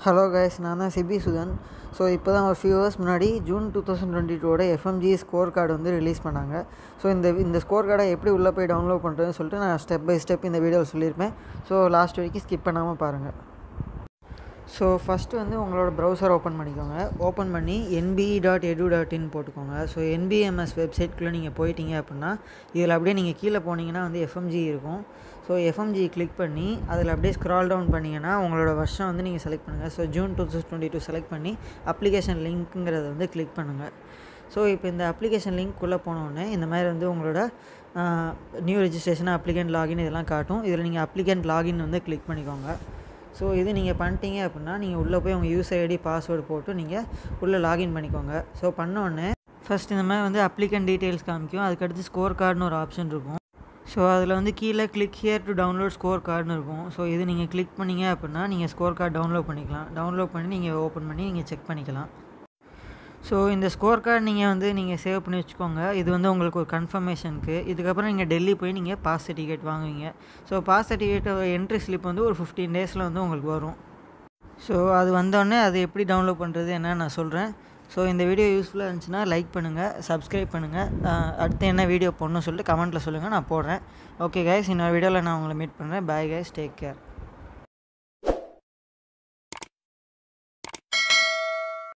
hello guys நான் தான் CP Sudan so இப்போ தான் ஒரு ஃபியூ ஹவர்ஸ் முன்னாடி ஜூன் டூ தௌசண்ட் டுவெண்ட்டி டூவோட எஃப்எம்ஜி ஸ்கோர் கார்டு வந்து ரிலீஸ் பண்ணாங்க ஸோ இந்த இந்த ஸ்கோர் கார்டை எப்படி உள்ளே போய் டவுன்லோட் பண்ணுறதுன்னு சொல்லிட்டு நான் ஸ்டெப் பை ஸ்டெப் இந்த வீடியோவில் சொல்லியிருப்பேன் ஸோ லாஸ்ட் வரைக்கும் ஸ்கிப் பண்ணாமல் பாருங்கள் ஸோ ஃபஸ்ட்டு வந்து உங்களோட ப்ரௌசர் ஓப்பன் பண்ணிக்கோங்க ஓப்பன் பண்ணி NBE dot edu dot in போட்டுக்கோங்க ஸோ என்பிஎம்எஸ் வெப்சைட்குள்ளே நீங்கள் போயிட்டீங்க அப்படின்னா இதில் அப்படியே நீங்கள் கீழே போனீங்கன்னா வந்து எஃப்எம்ஜி இருக்கும் ஸோ எஃப்எம்ஜி கிளிக் பண்ணி அதில் அப்படியே ஸ்க்ரால் டவுன் பண்ணிங்கன்னா உங்களோட வருஷம் வந்து நீங்கள் செலக்ட் பண்ணுங்கள் so June two thousand twenty two select பண்ணி அப்ளிகேஷன் லிங்க்குங்கிறத வந்து கிளிக் பண்ணுங்கள் ஸோ இப்போ இந்த அப்ளிகேஷன் லிங்க்குள்ளே போனோடனே இந்த மாதிரி வந்து உங்களோட நியூ ரெஜிஸ்ட்ரேஷன் அப்ளிகண்ட் லாகின் இதெல்லாம் காட்டும் இதில் நீங்கள் அப்ளிகண்ட் லாகின் வந்து கிளிக் பண்ணிக்கோங்க ஸோ இது நீங்கள் பண்ணிட்டீங்க அப்படின்னா நீங்கள் உள்ளே போய் உங்கள் யூசர் ஐடி பாஸ்வேர்டு போட்டு நீங்கள் உள்ளே லாகின் பண்ணிக்கோங்க ஸோ பண்ணோடனே ஃபஸ்ட் இந்த மாதிரி வந்து அப்ளிகண்ட் டீட்டெயில்ஸ் காமிக்கும் அதுக்கடுத்து ஸ்கோர் கார்டுன்னு ஒரு ஆப்ஷன் இருக்கும் ஸோ அதில் வந்து கீழே click here to download score கார்டுன்னு இருக்கும் ஸோ இது நீங்கள் கிளிக் பண்ணிங்க அப்படின்னா நீங்கள் ஸ்கோர் கார்டு டவுன்லோட் பண்ணிக்கலாம் டவுன்லோட் பண்ணி நீங்கள் ஓப்பன் பண்ணி நீங்கள் செக் பண்ணிக்கலாம் ஸோ இந்த ஸ்கோர் கார்டு நீங்கள் வந்து நீங்கள் சேவ் பண்ணி வச்சுக்கோங்க இது வந்து உங்களுக்கு ஒரு கன்ஃபர்மேஷனுக்கு இதுக்கப்புறம் நீங்கள் டெல்லி போய் நீங்கள் பாஸ் சர்டிஃபிகேட் வாங்குவீங்க so pass certificate entry slip வந்து ஒரு ஃபிஃப்டீன் டேஸில் வந்து உங்களுக்கு வரும் ஸோ அது வந்தோடனே அது எப்படி டவுன்லோட் பண்ணுறது என்னன்னு நான் சொல்கிறேன் ஸோ இந்த வீடியோ யூஸ்ஃபுல்லாக இருந்துச்சுன்னா லைக் பண்ணுங்கள் சப்ஸ்கிரைப் பண்ணுங்கள் அடுத்து என்ன வீடியோ போடணும்னு சொல்லிட்டு கமெண்ட்டில் சொல்லுங்கள் நான் போடுறேன் ஓகே கைஸ் இன்னொரு வீடியோவில் நான் உங்களை மீட் பண்ணுறேன் பாய் கைஸ் டேக் கேர்